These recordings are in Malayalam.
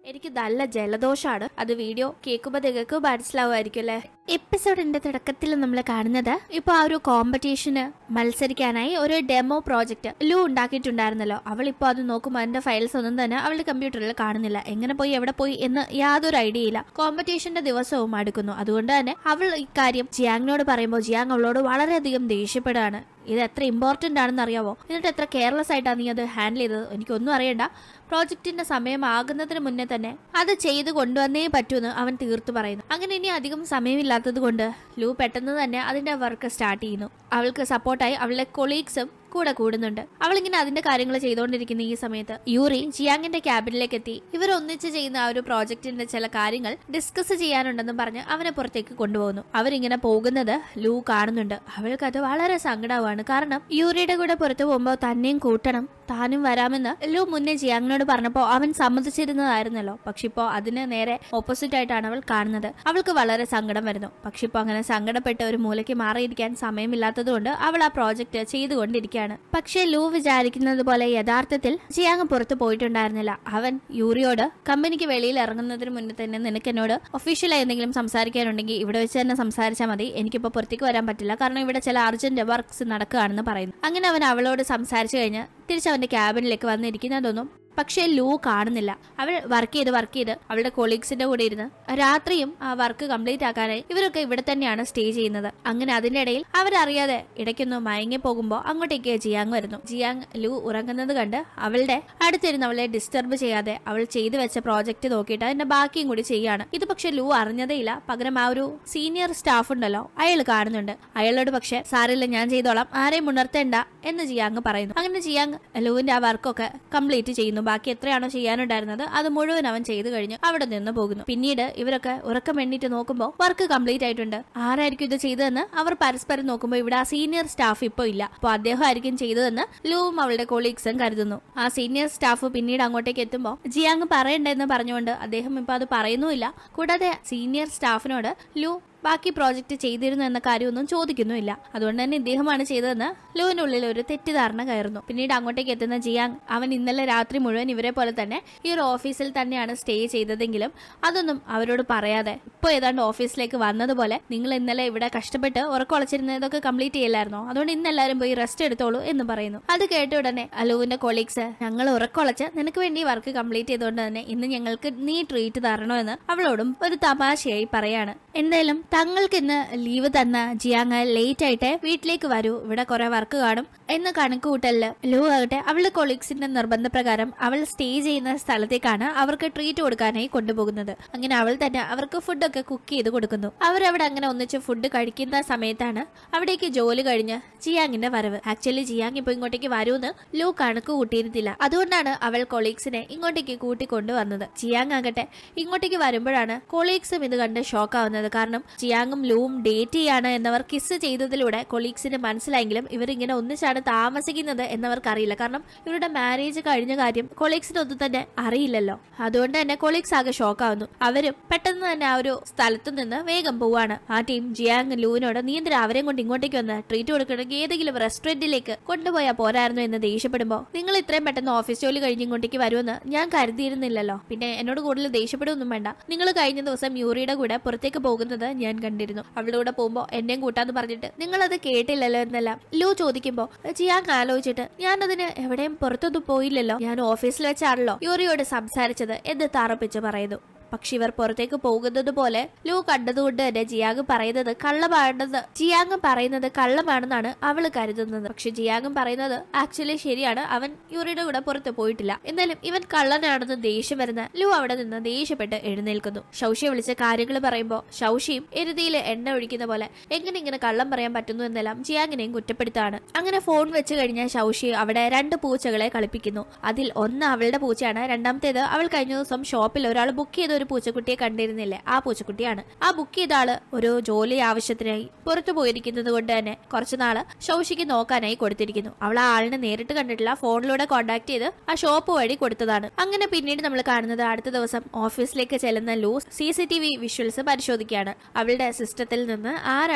എനിക്ക് നല്ല ജലദോഷമാണ് അത് വീഡിയോ കേൾക്കുമ്പോൾ നിങ്ങൾക്ക് മനസ്സിലാവുമായിരിക്കും അല്ലേ എപ്പിസോഡിന്റെ തുടക്കത്തിൽ നമ്മൾ കാണുന്നത് ഇപ്പൊ ആ ഒരു കോമ്പറ്റീഷന് മത്സരിക്കാനായി ഒരു ഡെമോ പ്രോജക്റ്റ് ലൂ ഉണ്ടാക്കിയിട്ടുണ്ടായിരുന്നല്ലോ അവൾ ഇപ്പോൾ അത് നോക്കുമ്പോൾ അതിന്റെ ഫയൽസ് ഒന്നും തന്നെ അവളുടെ കമ്പ്യൂട്ടറിൽ കാണുന്നില്ല എങ്ങനെ പോയി എവിടെ പോയി എന്ന് യാതൊരു ഐഡിയ ഇല്ല കോമ്പറ്റീഷന്റെ ദിവസവും അടുക്കുന്നു അതുകൊണ്ട് തന്നെ അവൾ ഇക്കാര്യം ജിയാങ്ങിനോട് പറയുമ്പോൾ ജിയാങ് അവളോട് വളരെയധികം ദേഷ്യപ്പെടുകയാണ് ഇത് എത്ര ഇമ്പോർട്ടന്റ് ആണെന്ന് അറിയാവോ എന്നിട്ട് എത്ര കെയർലെസ് ആയിട്ടാണ് നീ അത് ഹാൻഡിൽ ചെയ്തത് എനിക്കൊന്നും അറിയണ്ട പ്രോജക്റ്റിന്റെ സമയമാകുന്നതിന് മുന്നേ തന്നെ അത് ചെയ്ത് കൊണ്ടുവന്നേ പറ്റൂന്ന് അവൻ തീർത്തു പറയുന്നു അങ്ങനെ ഇനി അധികം സമയമില്ലാത്തത് കൊണ്ട് ലൂ പെട്ടെന്ന് തന്നെ അതിന്റെ വർക്ക് സ്റ്റാർട്ട് ചെയ്യുന്നു അവൾക്ക് സപ്പോർട്ടായി അവളുടെ കൊളീഗ്സും കൂടെ കൂടുന്നുണ്ട് അവളിങ്ങനെ അതിന്റെ കാര്യങ്ങൾ ചെയ്തുകൊണ്ടിരിക്കുന്ന ഈ സമയത്ത് യൂറി ജിയാങ്ങിന്റെ ക്യാബിനിലേക്ക് എത്തി ഇവർ ഒന്നിച്ച് ചെയ്യുന്ന ആ ഒരു പ്രോജക്റ്റിന്റെ ചില കാര്യങ്ങൾ ഡിസ്കസ് ചെയ്യാനുണ്ടെന്നും പറഞ്ഞ് അവനെ പുറത്തേക്ക് കൊണ്ടുപോകുന്നു അവരിങ്ങനെ പോകുന്നത് ലൂ കാണുന്നുണ്ട് അവൾക്ക് അത് വളരെ സങ്കടമാണ് കാരണം യൂറിയുടെ കൂടെ പുറത്തു പോകുമ്പോൾ തന്നെയും കൂട്ടണം താനും വരാമെന്ന് ലൂ മുന്നേ ജിയാങ്ങിനോട് പറഞ്ഞപ്പോൾ അവൻ സമ്മതിച്ചിരുന്നതായിരുന്നല്ലോ പക്ഷെ ഇപ്പോൾ അതിന് നേരെ ഓപ്പോസിറ്റ് ആയിട്ടാണ് അവൾ കാണുന്നത് അവൾക്ക് വളരെ സങ്കടം വരുന്നു പക്ഷെ ഇപ്പോൾ അങ്ങനെ സങ്കടപ്പെട്ട് ഒരു മൂലയ്ക്ക് മാറിയിരിക്കാൻ സമയമില്ലാത്തതുകൊണ്ട് അവൾ ആ പ്രോജക്റ്റ് ചെയ്തുകൊണ്ടിരിക്കുകയാണ് പക്ഷേ ലൂ വിചാരിക്കുന്നത് പോലെ യഥാർത്ഥത്തിൽ ജിയാങ് പുറത്തു പോയിട്ടുണ്ടായിരുന്നില്ല അവൻ യൂറിയോട് കമ്പനിക്ക് വെളിയിൽ ഇറങ്ങുന്നതിന് മുന്നേ തന്നെ നിനക്ക് എന്നോട് ഒഫീഷ്യലായി എന്തെങ്കിലും സംസാരിക്കാനുണ്ടെങ്കിൽ ഇവിടെ വെച്ച് തന്നെ സംസാരിച്ചാൽ മതി എനിക്കിപ്പോൾ പുറത്തേക്ക് വരാൻ പറ്റില്ല കാരണം ഇവിടെ ചില അർജന്റ് വർക്ക്സ് നടക്കുകയാണെന്ന് പറയുന്നു അങ്ങനെ അവൻ അവളോട് സംസാരിച്ചു കഴിഞ്ഞ് തിരിച്ച് അവന്റെ ക്യാബിനിലേക്ക് വന്നിരിക്കുന്നതൊന്നും പക്ഷേ ലൂ കാണുന്നില്ല അവൾ വർക്ക് ചെയ്ത് വർക്ക് ചെയ്ത് അവളുടെ കൊളീഗ്സിന്റെ കൂടെ ഇരുന്ന് രാത്രിയും ആ വർക്ക് കംപ്ലീറ്റ് ആക്കാനായി ഇവരൊക്കെ ഇവിടെ തന്നെയാണ് സ്റ്റേ ചെയ്യുന്നത് അങ്ങനെ അതിന്റെ ഇടയിൽ അവരറിയാതെ ഇടയ്ക്കൊന്ന് മയങ്ങി പോകുമ്പോൾ അങ്ങോട്ടേക്ക് ജിയാങ് വരുന്നു ജിയാങ് ലൂ ഉറങ്ങുന്നത് കണ്ട് അവളുടെ അടുത്തിരുന്ന് അവളെ ഡിസ്റ്റർബ് ചെയ്യാതെ അവൾ ചെയ്തു വെച്ച പ്രോജക്റ്റ് നോക്കിയിട്ട് അതിന്റെ ബാക്കിയും കൂടി ചെയ്യാണ് ഇത് പക്ഷെ ലൂ അറിഞ്ഞതേയില്ല പകരം ആ ഒരു സീനിയർ സ്റ്റാഫ് ഉണ്ടല്ലോ അയാൾ കാണുന്നുണ്ട് അയാളോട് പക്ഷെ സാറില്ല ഞാൻ ചെയ്തോളാം ആരെയും ഉണർത്തേണ്ട എന്ന് ജിയാങ് പറയുന്നു അങ്ങനെ ജിയാങ് ലൂവിന്റെ ആ വർക്കൊക്കെ കംപ്ലീറ്റ് ചെയ്യുന്നു ബാക്കി എത്രയാണോ ചെയ്യാനുണ്ടായിരുന്നത് അത് മുഴുവൻ അവൻ ചെയ്തു കഴിഞ്ഞ് അവിടെ നിന്ന് പോകുന്നു പിന്നീട് ഇവരൊക്കെ ഉറക്കം എണ്ണീറ്റ് നോക്കുമ്പോൾ വർക്ക് കംപ്ലീറ്റ് ആയിട്ടുണ്ട് ആരായിരിക്കും ഇത് ചെയ്തതെന്ന് അവർ പരസ്പരം നോക്കുമ്പോൾ ഇവിടെ ആ സീനിയർ സ്റ്റാഫ് ഇപ്പോൾ ഇല്ല അപ്പോൾ അദ്ദേഹം ആയിരിക്കും ചെയ്തതെന്ന് ലൂവും അവളുടെ കൊളീഗ്സും കരുതുന്നു ആ സീനിയർ സ്റ്റാഫ് പിന്നീട് അങ്ങോട്ടേക്ക് എത്തുമ്പോൾ ജിയാങ് പറയണ്ടെന്ന് പറഞ്ഞുകൊണ്ട് അദ്ദേഹം ഇപ്പൊ അത് പറയുന്നുമില്ല കൂടാതെ സീനിയർ സ്റ്റാഫിനോട് ലൂ ബാക്കി പ്രോജക്റ്റ് ചെയ്തിരുന്നു എന്ന കാര്യമൊന്നും ചോദിക്കുന്നുമില്ല അതുകൊണ്ട് തന്നെ ഇദ്ദേഹമാണ് ചെയ്തതെന്ന് ലൂവിനുള്ളിൽ ഒരു തെറ്റിദ്ധാരണ കയറുന്നു പിന്നീട് അങ്ങോട്ടേക്ക് എത്തുന്ന ജിയാങ് അവൻ ഇന്നലെ രാത്രി മുഴുവൻ ഇവരെ പോലെ തന്നെ ഈ ഒരു ഓഫീസിൽ തന്നെയാണ് സ്റ്റേ ചെയ്തതെങ്കിലും അതൊന്നും അവരോട് പറയാതെ ഇപ്പൊ ഏതാണ്ട് ഓഫീസിലേക്ക് വന്നതുപോലെ നിങ്ങൾ ഇന്നലെ ഇവിടെ കഷ്ടപ്പെട്ട് ഉറക്കൊളച്ചിരുന്ന ഇതൊക്കെ കംപ്ലീറ്റ് ചെയ്യില്ലായിരുന്നോ അതുകൊണ്ട് ഇന്ന് എല്ലാവരും പോയി റെസ്റ്റ് എടുത്തോളൂ എന്ന് പറയുന്നു അത് കേട്ട ഉടനെ അലുവിന്റെ കൊളീഗ്സ് ഞങ്ങൾ ഉറക്കൊളച്ച് നിനക്ക് വേണ്ടി വർക്ക് കംപ്ലീറ്റ് ചെയ്തുകൊണ്ട് തന്നെ ഇന്ന് ഞങ്ങൾക്ക് നീ ട്രീറ്റ് തരണമെന്ന് അവളോടും ഒരു തമാശയായി പറയാണ് എന്തായാലും തങ്ങൾക്ക് ഇന്ന് ലീവ് തന്ന ജിയാങ് ലേറ്റ് ആയിട്ട് വീട്ടിലേക്ക് വരൂ ഇവിടെ കുറെ വർക്ക് കാണും എന്ന് കണക്ക് കൂട്ടല് ലൂ ആകട്ടെ അവളുടെ കൊളീഗ്സിന്റെ നിർബന്ധപ്രകാരം അവൾ സ്റ്റേ ചെയ്യുന്ന സ്ഥലത്തേക്കാണ് അവർക്ക് ട്രീറ്റ് കൊടുക്കാനായി കൊണ്ടുപോകുന്നത് അങ്ങനെ അവൾ തന്നെ അവർക്ക് ഫുഡൊക്കെ കുക്ക് ചെയ്ത് കൊടുക്കുന്നു അവരവിടെ അങ്ങനെ ഒന്നിച്ച് ഫുഡ് കഴിക്കുന്ന സമയത്താണ് അവിടേക്ക് ജോലി കഴിഞ്ഞ് ജിയാങ്ങിന്റെ വരവ് ആക്ച്വലി ജിയാങ് ഇപ്പൊ ഇങ്ങോട്ടേക്ക് വരൂന്ന് ലൂ കണക്ക് കൂട്ടിയിരുന്നില്ല അതുകൊണ്ടാണ് അവൾ കൊളീഗ്സിനെ ഇങ്ങോട്ടേക്ക് കൂട്ടി കൊണ്ടുവന്നത് ജിയാങ് ആകട്ടെ ഇങ്ങോട്ടേക്ക് വരുമ്പോഴാണ് കൊളീഗ്സും ഇത് കണ്ട് ഷോക്ക് ആവുന്നത് കാരണം ജിയാങ്ങും ലൂവും ഡേറ്റ് ചെയ്യാണ് എന്നവർ കിസ് ചെയ്തതിലൂടെ കൊളീഗ്സിന് മനസ്സിലായെങ്കിലും ഇവർ ഇങ്ങനെ ഒന്നിച്ചാണ് താമസിക്കുന്നത് എന്നവർക്ക് അറിയില്ല കാരണം ഇവരുടെ മാരേജ് കഴിഞ്ഞ കാര്യം കൊളീഗ്സിനൊന്നും തന്നെ അറിയില്ലല്ലോ അതുകൊണ്ട് തന്നെ കൊളീഗ്സ് ആകെ ഷോക്ക് ആവുന്നു അവരും പെട്ടെന്ന് തന്നെ ആ ഒരു സ്ഥലത്തു നിന്ന് വേഗം പോവാണ് ആ ടീം ജിയാങ് ലൂവിനോട് നീ എന്തിനാ അവരെയും കൊണ്ട് ഇങ്ങോട്ടേക്ക് വന്ന് ട്രീറ്റ് കൊടുക്കണമെങ്കിൽ ഏതെങ്കിലും റെസ്റ്റോറന്റിലേക്ക് കൊണ്ടുപോയാൽ പോരായിരുന്നു എന്ന് ദേഷ്യപ്പെടുമ്പോ നിങ്ങൾ ഇത്രയും പെട്ടെന്ന് ഓഫീസ് ജോലി കഴിഞ്ഞ് ഇങ്ങോട്ടേക്ക് വരുമെന്ന് ഞാൻ കരുതിയിരുന്നില്ലല്ലോ പിന്നെ എന്നോട് കൂടുതൽ ദേഷ്യപ്പെടുമൊന്നും വേണ്ട നിങ്ങൾ കഴിഞ്ഞ ദിവസം യൂറിയുടെ കൂടെ പുറത്തേക്ക് പോകുന്നത് ഞാൻ കണ്ടിരുന്നു അവളുടെ കൂടെ പോകുമ്പോൾ എന്നെയും കൂട്ടാന്ന് പറഞ്ഞിട്ട് നിങ്ങൾ അത് കേട്ടില്ലല്ലോ എന്നല്ല ലൂ ചോദിക്കുമ്പോ ജിയാങ് ആലോചിച്ചിട്ട് ഞാൻ അതിന് എവിടെയും പുറത്തൊന്നും പോയില്ലല്ലോ ഞാൻ ഓഫീസിൽ വെച്ചാണല്ലോ യൂറിയോട് സംസാരിച്ചത് എന്ന് തറപ്പിച്ച് പറയുന്നു പക്ഷെ ഇവർ പുറത്തേക്ക് പോകുന്നത് പോലെ ലൂ കണ്ടതുകൊണ്ട് തന്നെ ജിയാങ് പറയുന്നത് കള്ളമാണെന്ന് ജിയാങ് പറയുന്നത് കള്ളമാണെന്നാണ് അവൾ കരുതുന്നത് പക്ഷെ ജിയാങ് പറയുന്നത് ആക്ച്വലി ശരിയാണ് അവൻ യൂറിയുടെ കൂടെ പുറത്ത് പോയിട്ടില്ല എന്നാലും ഇവൻ കള്ളനാണെന്ന് ദേഷ്യം വരുന്ന ലൂ അവിടെ നിന്ന് ദേഷ്യപ്പെട്ട് എഴുന്നേൽക്കുന്നു ശൗഷിയെ വിളിച്ച കാര്യങ്ങൾ പറയുമ്പോൾ ശൗഷിയും എരുതിയിൽ എണ്ണ ഒഴിക്കുന്ന പോലെ എങ്ങനെ ഇങ്ങനെ കള്ളം പറയാൻ പറ്റുന്നു എന്നെല്ലാം ജിയാങ്ങിനെയും കുറ്റപ്പെടുത്താണ് അങ്ങനെ ഫോൺ വെച്ച് കഴിഞ്ഞ ശൗഷി അവിടെ രണ്ട് പൂച്ചകളെ കളിപ്പിക്കുന്നു അതിൽ ഒന്ന് അവളുടെ പൂച്ചയാണ് രണ്ടാമത്തേത് അവൾ കഴിഞ്ഞ ദിവസം ഷോപ്പിൽ ഒരാൾ ബുക്ക് ചെയ്ത ഒരു പൂച്ചക്കുട്ടിയെ കണ്ടിരുന്നില്ലേ ആ പൂച്ചക്കുട്ടിയാണ് ആ ബുക്ക് ചെയ്ത ആള് ഒരു ജോലി ആവശ്യത്തിനായി പുറത്തു പോയിരിക്കുന്നത് കൊണ്ട് തന്നെ കുറച്ചു നാള് ശൗഷിക്ക് നോക്കാനായി കൊടുത്തിരിക്കുന്നു അവൾ ആ ആളിനെ നേരിട്ട് കണ്ടിട്ടില്ല ഫോണിലൂടെ കോണ്ടാക്ട് ചെയ്ത് ആ ഷോപ്പ് വഴി കൊടുത്തതാണ് അങ്ങനെ പിന്നീട് നമ്മൾ കാണുന്നത് അടുത്ത ദിവസം ഓഫീസിലേക്ക് ചെല്ലുന്ന Lu C C T V visuals പരിശോധിക്കുകയാണ് അവളുടെ സിസ്റ്റത്തിൽ നിന്ന് ആരാണ്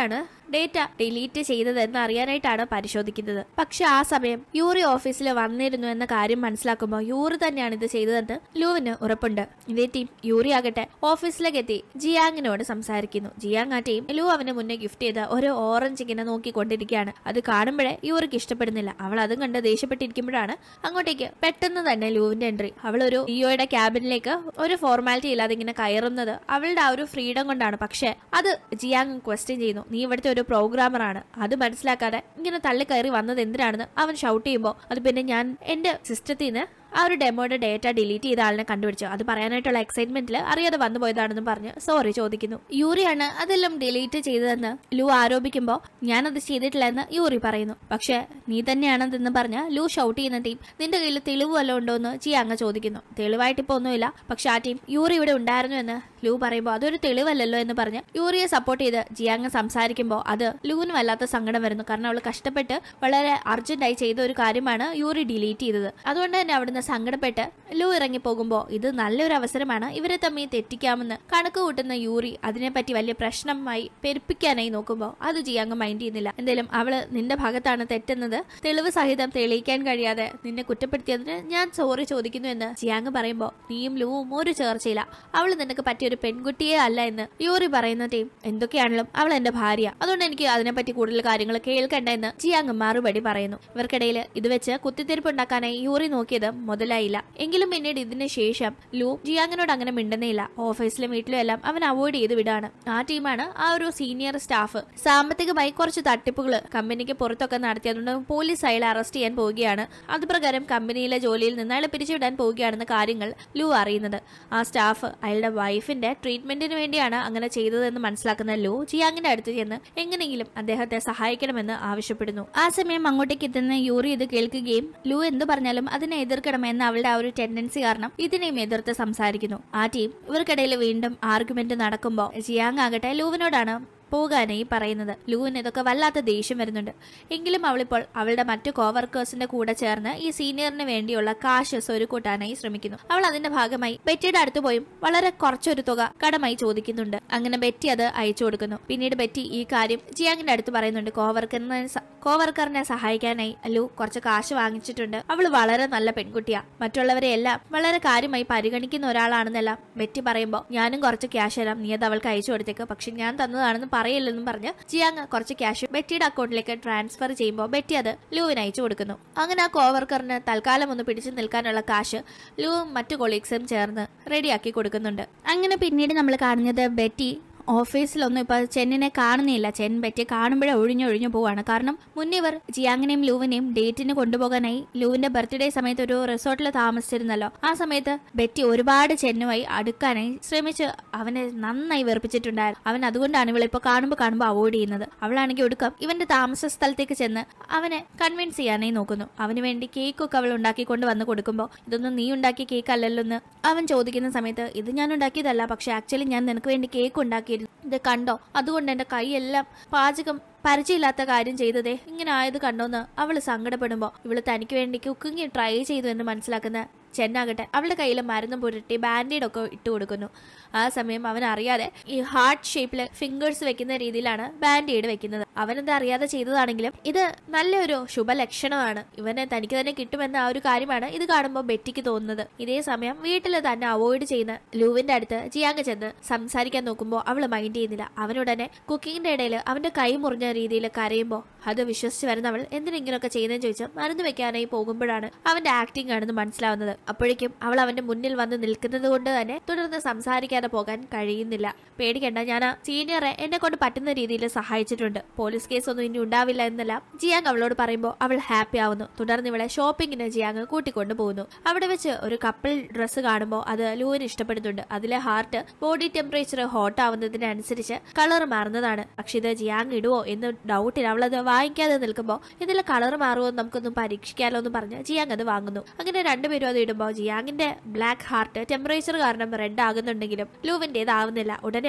ഡേറ്റ ഡിലീറ്റ് ചെയ്തതെന്ന് അറിയാനായിട്ടാണ് പരിശോധിക്കുന്നത് പക്ഷെ ആ സമയം യൂറി ഓഫീസിൽ വന്നിരുന്നു എന്ന കാര്യം മനസ്സിലാക്കുമ്പോൾ യൂറി തന്നെയാണ് ഇത് ചെയ്തതെന്ന് ലൂവിന് ഉറപ്പുണ്ട് ഇതേ ടീം യൂറി ആകട്ടെ ഓഫീസിലേക്ക് എത്തി ജിയാങ്ങിനോട് സംസാരിക്കുന്നു ജിയാങ് ആ ടീം ലൂ അവന് മുന്നേ ഗിഫ്റ്റ് ചെയ്ത ഒരു ഓറഞ്ച് ഇങ്ങനെ നോക്കിക്കൊണ്ടിരിക്കുകയാണ് അത് കാണുമ്പോഴേ യൂറിക്ക് ഇഷ്ടപ്പെടുന്നില്ല അവൾ അതും കണ്ട് ദേഷ്യപ്പെട്ടിരിക്കുമ്പോഴാണ് അങ്ങോട്ടേക്ക് പെട്ടെന്ന് തന്നെ ലൂവിന്റെ എൻട്രി അവൾ ഒരു ഇയോയുടെ ക്യാബിനിലേക്ക് ഒരു ഫോർമാലിറ്റി ഇല്ലാതെ ഇങ്ങനെ കയറുന്നത് അവളുടെ ആ ഒരു ഫ്രീഡം കൊണ്ടാണ് പക്ഷേ അത് ജിയാങ് ക്വസ്റ്റ്യൻ ചെയ്യുന്നു നീ ഇവിടുത്തെ ഒരു പ്രോഗ്രാമറാണ് അത് മനസ്സിലാക്കാതെ ഇങ്ങനെ തള്ളിക്കയറി വന്നത് എന്തിനാണെന്ന് അവൻ ഷൗട്ട് ചെയ്യുമ്പോൾ അത് പിന്നെ ഞാൻ എന്റെ സിസ്റ്റത്തിൽ നിന്ന് ആ ഒരു ഡെമോയുടെ ഡേറ്റ ഡിലീറ്റ് ചെയ്ത ആളിനെ കണ്ടുപിടിച്ചു അത് പറയാനായിട്ടുള്ള എക്സൈറ്റ്മെന്റിൽ അറിയാതെ വന്നു പോയതാണെന്ന് പറഞ്ഞ് സോറി ചോദിക്കുന്നു യൂറിയാണ് അതെല്ലാം ഡിലീറ്റ് ചെയ്തതെന്ന് ലൂ ആരോപിക്കുമ്പോൾ ഞാനത് ചെയ്തിട്ടില്ല എന്ന് യൂറി പറയുന്നു പക്ഷേ നീ തന്നെയാണെന്ന് പറഞ്ഞ് ലൂ ഷൗട്ട് ചെയ്യുന്ന ടീം നിന്റെ കയ്യിൽ തെളിവ് വല്ലതും ഉണ്ടോ എന്ന് ജിയാങ് ചോദിക്കുന്നു തെളിവായിട്ട് ഇപ്പോൾ ഒന്നുമില്ല പക്ഷെ ആ ടീം യൂറി ഇവിടെ ഉണ്ടായിരുന്നു എന്ന് ലൂ പറയുമ്പോൾ അതൊരു തെളിവല്ലല്ലോ എന്ന് പറഞ്ഞ് യൂറിയെ സപ്പോർട്ട് ചെയ്ത് ജിയാങ് സംസാരിക്കുമ്പോൾ അത് ലൂവിന് വല്ലാത്ത സങ്കടം വരുന്നു കാരണം അവൾ കഷ്ടപ്പെട്ട് വളരെ അർജന്റായി ചെയ്ത ഒരു കാര്യമാണ് യൂറി ഡിലീറ്റ് ചെയ്തത് അതുകൊണ്ട് തന്നെ അവിടുന്ന് സങ്കടപ്പെട്ട് ലൂ ഇറങ്ങി പോകുമ്പോൾ ഇത് നല്ലൊരു അവസരമാണ് ഇവരെ തമ്മിൽ തെറ്റിക്കാമെന്ന് കണക്ക് കൂട്ടുന്ന യൂറി അതിനെപ്പറ്റി വലിയ പ്രശ്നമായി പെരുപ്പിക്കാനായി നോക്കുമ്പോൾ അത് ജിയാങ് മൈൻഡ് ചെയ്യുന്നില്ല എന്തായാലും അവള് നിന്റെ ഭാഗത്താണ് തെറ്റുന്നത് തെളിവ് സഹിതം തെളിയിക്കാൻ കഴിയാതെ നിന്നെ കുറ്റപ്പെടുത്തിയതിന് ഞാൻ സോറി ചോദിക്കുന്നു എന്ന് ജിയാങ് പറയുമ്പോൾ നീയും ലൂവും ഒരു ചേർച്ചയില്ല അവൾ നിനക്ക് പറ്റിയൊരു പെൺകുട്ടിയെ അല്ല എന്ന് യൂറി പറയുന്ന ടീം എന്തൊക്കെയാണെങ്കിലും അവൾ എന്റെ ഭാര്യ അതുകൊണ്ട് എനിക്ക് അതിനെപ്പറ്റി കൂടുതൽ കാര്യങ്ങൾ കേൾക്കണ്ട എന്ന് ജിയാങ് മറുപടി പറയുന്നു ഇവർക്കിടയിൽ ഇത് വെച്ച് കുത്തിത്തിരിപ്പ് ഉണ്ടാക്കാനായി യൂറി നോക്കിയത് മുതലായില്ല എങ്കിലും പിന്നീട് ഇതിന് ശേഷം ലൂ ജിയാങ്ങിനോട് അങ്ങനെ മിണ്ടുന്നേയില്ല ഓഫീസിലും വീട്ടിലും എല്ലാം അവൻ അവോയ്ഡ് ചെയ്ത് വിടാണ് ആ ടീമാണ് ആ ഒരു സീനിയർ സ്റ്റാഫ് സാമ്പത്തികമായി കുറച്ച് തട്ടിപ്പുകൾ കമ്പനിക്ക് പുറത്തൊക്കെ നടത്തിയതുകൊണ്ട് പോലീസ് അയാളെ അറസ്റ്റ് ചെയ്യാൻ പോവുകയാണ് അതുപ്രകാരം കമ്പനിയിലെ ജോലിയിൽ നിന്ന് അയാളെ പിരിച്ചുവിടാൻ പോവുകയാണെന്ന കാര്യങ്ങൾ ലൂ അറിയുന്നത് ആ സ്റ്റാഫ് അയാളുടെ വൈഫിന്റെ ട്രീറ്റ്മെന്റിന് വേണ്ടിയാണ് അങ്ങനെ ചെയ്തതെന്ന് മനസ്സിലാക്കുന്ന ലൂ ജിയാങ്ങിന്റെ അടുത്ത് ചെന്ന് എങ്ങനെയെങ്കിലും അദ്ദേഹത്തെ സഹായിക്കണമെന്ന് ആവശ്യപ്പെടുന്നു ആ സമയം അങ്ങോട്ടേക്ക് എത്തുന്ന യൂറി ഇത് കേൾക്കുകയും ലൂ എന്ത് പറഞ്ഞാലും അതിനെ എതിർക്കണമെന്ന അവളുടെ ആ ഒരു ടെൻഡൻസി കാരണം ഇതിനെയും എതിർത്ത് സംസാരിക്കുന്നു ആ ടീം ഇവർക്കിടയിൽ വീണ്ടും ആർഗ്യുമെന്റ് നടക്കുമ്പോൾ ജിയാങ് ആകട്ടെ ലൂവിനോടാണ് പോകാനായി പറയുന്നത് ലൂവിന് ഇതൊക്കെ വല്ലാത്ത ദേഷ്യം വരുന്നുണ്ട് എങ്കിലും അവളിപ്പോൾ അവളുടെ മറ്റു കോവർക്കേഴ്സിന്റെ കൂടെ ചേർന്ന് ഈ സീനിയറിന് വേണ്ടിയുള്ള കാശ് സ്വരുക്കൂട്ടാനായി ശ്രമിക്കുന്നു അവൾ അതിന്റെ ഭാഗമായി ബെറ്റിയുടെ അടുത്ത് പോയും വളരെ കുറച്ചൊരു തുക കടമായി ചോദിക്കുന്നുണ്ട് അങ്ങനെ ബെറ്റി അത് അയച്ചു കൊടുക്കുന്നു പിന്നീട് ബെറ്റി ഈ കാര്യം ജിയാങ്ങിന്റെ അടുത്ത് പറയുന്നുണ്ട് കോവർക്കറിനെ സ- കോവർക്കറിനെ സഹായിക്കാനായി ലു കുറച്ച് കാശ് വാങ്ങിച്ചിട്ടുണ്ട് അവൾ വളരെ നല്ല പെൺകുട്ടിയാ മറ്റുള്ളവരെ എല്ലാം വളരെ കാര്യമായി പരിഗണിക്കുന്ന ഒരാളാണെന്നെല്ലാം ബെറ്റി പറയുമ്പോൾ ഞാനും കുറച്ച് ക്യാഷ് തരാം നീ അത് അവൾക്ക് അയച്ചു കൊടുത്തേക്ക് പക്ഷെ ഞാൻ തന്നതാണെന്ന് പറയില്ലെന്നും പറഞ്ഞ് ജിയാങ് കുറച്ച് ക്യാഷ് ബെറ്റിയുടെ അക്കൗണ്ടിലേക്ക് ട്രാൻസ്ഫർ ചെയ്യുമ്പോൾ ബെറ്റി അത് ലൂവിന് അയച്ചു കൊടുക്കുന്നു അങ്ങനെ ആ കോവർക്കറിന് തൽക്കാലം ഒന്ന് പിടിച്ചു നിൽക്കാനുള്ള കാശ് ലൂവും മറ്റു കൊളീഗ്സും ചേർന്ന് റെഡിയാക്കി കൊടുക്കുന്നുണ്ട് അങ്ങനെ പിന്നീട് നമ്മൾ കാണുന്നത് ബെറ്റി ഓഫീസിലൊന്നും ഇപ്പൊ ചെന്നിനെ കാണുന്നില്ല ചെൻ ബെറ്റിയെ കാണുമ്പോഴേ ഒഴിഞ്ഞൊഴിഞ്ഞു പോവാണ് കാരണം മുന്നേ ഇവർ ജിയാങ്ങിനെയും ലൂവിനെയും ഡേറ്റിന് കൊണ്ടുപോകാനായി ലൂവിന്റെ ബർത്ത്ഡേ സമയത്ത് ഒരു റിസോർട്ടിൽ താമസിച്ചിരുന്നല്ലോ ആ സമയത്ത് ബെറ്റി ഒരുപാട് ചെന്നുമായി അടുക്കാനായി ശ്രമിച്ച് അവനെ നന്നായി വെറുപ്പിച്ചിട്ടുണ്ടായിരുന്നു അവൻ അതുകൊണ്ടാണ് ഇവളിപ്പോ കാണുമ്പോൾ കാണുമ്പോൾ അവോയ്ഡ് ചെയ്യുന്നത് അവളാണെങ്കിൽ ഒടുക്കം ഇവന്റെ താമസ സ്ഥലത്തേക്ക് ചെന്ന് അവനെ കൺവിൻസ് ചെയ്യാനായി നോക്കുന്നു അവന് വേണ്ടി കേക്കൊക്കെ അവൾ ഉണ്ടാക്കിക്കൊണ്ട് വന്ന് കൊടുക്കുമ്പോൾ ഇതൊന്നും നീ ഉണ്ടാക്കിയ കേക്ക് അല്ലല്ലോ എന്ന് അവൻ ചോദിക്കുന്ന സമയത്ത് ഇത് ഞാൻ ഉണ്ടാക്കിയതല്ല പക്ഷെ ആക്ച്വലി ഞാൻ നിനക്ക് വേണ്ടി കേക്ക് ഉണ്ടാക്കിയിരുന്നു ഇത് കണ്ടോ അതുകൊണ്ട് എന്റെ കൈയെല്ലാം പാചകം പരിചയമില്ലാത്ത കാര്യം ചെയ്തതേ ഇങ്ങനെ ആയത് കണ്ടോന്ന് അവള് സങ്കടപ്പെടുമ്പോ ഇവള് തനിക്ക് വേണ്ടി കുക്കിംഗ് ട്രൈ ചെയ്തു എന്ന് മനസ്സിലാക്കുന്ന ചെന്നാകട്ടെ അവളുടെ കയ്യിൽ മരുന്ന് പുരട്ടി ബാൻഡേഡ് ഒക്കെ ഇട്ട് കൊടുക്കുന്നു ആ സമയം അവൻ അറിയാതെ ഈ ഹാർട്ട് ഷേപ്പിൽ ഫിംഗേഴ്സ് വെക്കുന്ന രീതിയിലാണ് ബാൻഡേഡ് വെക്കുന്നത് അവനത് അറിയാതെ ചെയ്തതാണെങ്കിലും ഇത് നല്ലൊരു ശുഭലക്ഷണമാണ് ഇവനെ തനിക്ക് തന്നെ കിട്ടുമെന്ന ആ ഒരു കാര്യമാണ് ഇത് കാണുമ്പോൾ ബെറ്റിക്ക് തോന്നുന്നത് ഇതേ സമയം വീട്ടിൽ തന്നെ അവോയ്ഡ് ചെയ്യുന്ന ലൂവിന്റെ അടുത്ത് ജിയാങ് ചെന്ന് സംസാരിക്കാൻ നോക്കുമ്പോൾ അവള് മൈൻഡ് ചെയ്യുന്നില്ല അവനുടനെ കുക്കിങ്ങിന്റെ ഇടയിൽ അവന്റെ കൈ മുറിഞ്ഞ രീതിയിൽ കരയുമ്പോൾ അത് വിശ്വസിച്ച് വരുന്നവൾ എന്തിനെങ്കിലുമൊക്കെ ചെയ്യുന്നതെന്ന് ചോദിച്ചാൽ മരുന്ന് വെക്കാനായി പോകുമ്പോഴാണ് അവന്റെ ആക്ടിംഗ് ആണെന്ന് മനസ്സിലാവുന്നത് അപ്പോഴേക്കും അവൾ അവന്റെ മുന്നിൽ വന്ന് നിൽക്കുന്നത് കൊണ്ട് തന്നെ തുടർന്ന് സംസാരിക്കാതെ പോകാൻ കഴിയുന്നില്ല പേടിക്കണ്ട ഞാൻ ആ സീനിയറെ എന്നെ കൊണ്ട് പറ്റുന്ന രീതിയിൽ സഹായിച്ചിട്ടുണ്ട് പോലീസ് കേസ് ഒന്നും ഇനി ഉണ്ടാവില്ല എന്നെല്ലാം ജിയാങ് അവളോട് പറയുമ്പോൾ അവൾ ഹാപ്പി ആവുന്നു തുടർന്ന് ഇവളെ ഷോപ്പിങ്ങിന് ജിയാങ് കൂട്ടിക്കൊണ്ടു പോകുന്നു അവിടെ വെച്ച് ഒരു കപ്പിൾ ഡ്രസ്സ് കാണുമ്പോൾ അത് ലൂവിന് ഇഷ്ടപ്പെടുന്നുണ്ട് അതിലെ ഹാർട്ട് ബോഡി ടെമ്പറേച്ചർ ഹോട്ട് ആവുന്നതിനനുസരിച്ച് കളർ മാറുന്നതാണ് പക്ഷെ ഇത് ജിയാങ് ഇടുവോ എന്ന് ഡൗട്ടിൽ അവളത് വാങ്ങിക്കാതെ നിൽക്കുമ്പോൾ ഇതിലെ കളർ മാറുമോ എന്ന് നമുക്കൊന്നും പരീക്ഷിക്കാലോ എന്ന് പറഞ്ഞ് ജിയാങ് അത് വാങ്ങുന്നു അങ്ങനെ രണ്ടുപേരും അത് ഇടുമ്പോൾ ജിയാങ്ങിന്റെ ബ്ലാക്ക് ഹാർട്ട് ടെമ്പറേച്ചർ കാരണം റെഡ് ആകുന്നുണ്ടെങ്കിലും ലൂവിന്റേത് ആവുന്നില്ല ഉടനെ അവൻ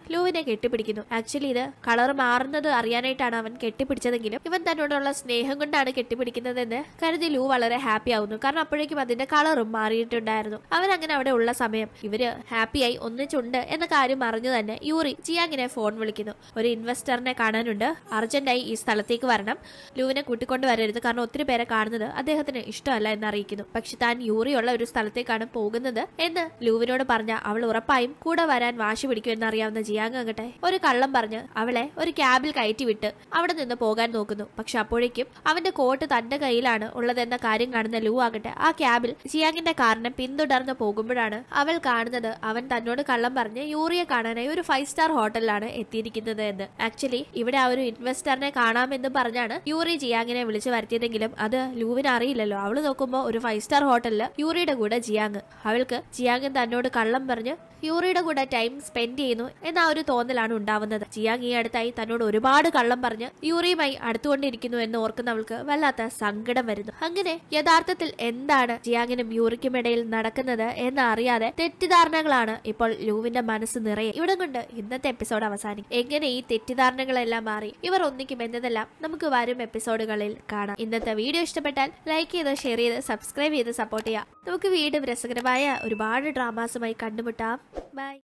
ലൂവിനെ കെട്ടിപ്പിടിക്കുന്നു ആക്ച്വലി ഇത് കളർ മാറുന്നത് അറിയാനായിട്ടാണ് അവൻ കെട്ടിപ്പിടിച്ചതെങ്കിലും ഇവൻ തന്നോടുള്ള സ്നേഹം കൊണ്ടാണ് കെട്ടിപ്പിടിക്കുന്നതെന്ന് കരുതി ലൂ വളരെ ഹാപ്പി ആവുന്നു കാരണം അപ്പോഴേക്കും അതിന്റെ കളറും മാറിയിട്ടുണ്ടായിരുന്നു അവൻ അങ്ങനെ അവിടെ ഉള്ള സമയം ഇവര് ഹാപ്പിയായി ഒന്നിച്ചുണ്ട് എന്ന കാര്യം അറിഞ്ഞു തന്നെ യൂറി ജിയാങ്ങിനെ ഫോൺ വിളിക്കുന്നു ഒരു ഇൻവെസ്റ്ററിനെ കാണാനുണ്ട് അർജന്റായി ഈ സ്ഥലത്തേക്ക് വരണം ലൂവിനെ കൂട്ടിക്കൊണ്ട് വരരുത് കാരണം ഒത്തിരി പേരെ കാണുന്നത് അദ്ദേഹത്തിന് ഇഷ്ടമല്ല എന്ന് അറിയിക്കുന്നു പക്ഷെ താൻ യൂറിയുള്ള ഒരു സ്ഥലത്തേക്കാണ് പോകുന്നത് എന്ന് ലൂവിനോട് പറഞ്ഞ അവൾ ഉറപ്പായും കൂടെ വരാൻ വാശി പിടിക്കുമെന്ന് അറിയാവുന്ന ജിയാങ് ആകട്ടെ ഒരു കള്ളം പറഞ്ഞ് അവളെ ഒരു ക്യാബിൽ കയറ്റി വിട്ട് അവിടെ നിന്ന് പോകാൻ നോക്കുന്നു പക്ഷെ അപ്പോഴേക്കും അവന്റെ കോട്ട് തന്റെ കയ്യിലാണ് ഉള്ളതെന്ന കാര്യം കാണുന്ന ലൂ ആകട്ടെ ആ ക്യാബിൽ ജിയാങ്ങിന്റെ കാറിനെ പിന്തുടർന്ന് പോകുമ്പോഴാണ് അവൾ കാണുന്നത് അവൻ തന്നോട് കള്ളം പറഞ്ഞ് യൂറിയെ കാണാനായി ഒരു ഫൈവ് സ്റ്റാർ ഹോട്ടലിലാണ് എത്തിയിരിക്കുന്നത് എന്ന് ആക്ച്വലി ഇവിടെ ആ ഒരു ഇൻവെസ്റ്ററിനെ കാണാമെന്ന് പറഞ്ഞാണ് യൂറി ജിയാങ്ങിനെ വിളിച്ചു വരുത്തിയതെങ്കിലും അത് ലൂവിന് അറിയില്ലല്ലോ അവള് നോക്കുമ്പോൾ ഒരു ഫൈവ് സ്റ്റാർ ഹോട്ടലില് യൂറിയുടെ കൂടെ ജിയാങ് അവൾക്ക് ജിയാങ് തന്നോട് കള്ളം പറഞ്ഞ് യൂറിയുടെ കൂടെ ടൈം സ്പെൻഡ് ചെയ്യുന്നു എന്ന ആ ഒരു തോന്നലാണ് ഉണ്ടാവുന്നത് ജിയാങ് ഈ അടുത്തായി തന്നോട് ഒരുപാട് കള്ളം പറഞ്ഞ് യൂറിയുമായി അടുത്തുകൊണ്ടിരിക്കുന്നു എന്ന് ഓർക്കുന്നവൾക്ക് വല്ലാത്ത സങ്കടം വരുന്നു അങ്ങനെ യഥാർത്ഥത്തിൽ എന്താണ് ജിയാങ്ങിനും യൂറിക്കും ഇടയിൽ നടക്കുന്നത് എന്ന് അറിയാതെ തെറ്റിദ്ധാരണകളാണ് ഇപ്പോൾ ലൂവിന്റെ മനസ്സ് നിറയെ ഇവിടെ കൊണ്ട് ഇന്നത്തെ എപ്പിസോഡ് അവസാനിക്കും എങ്ങനെ ഈ തെറ്റിദ്ധാരണകളെല്ലാം മാറി ഇവർ ഒന്നിക്കും എന്നതെല്ലാം നമുക്ക് വരും എപ്പിസോഡുകളിൽ കാണാം ഇന്നത്തെ വീഡിയോ ഇഷ്ടപ്പെട്ടാൽ ലൈക്ക് ചെയ്ത് ഷെയർ ചെയ്ത് സബ്സ്ക്രൈബ് ചെയ്ത് സപ്പോർട്ട് ചെയ്യാം നമുക്ക് വീണ്ടും രസകരമായ ഒരുപാട് ഡ്രാമാസുമായി കണ്ടുമുട്ടാം ബൈ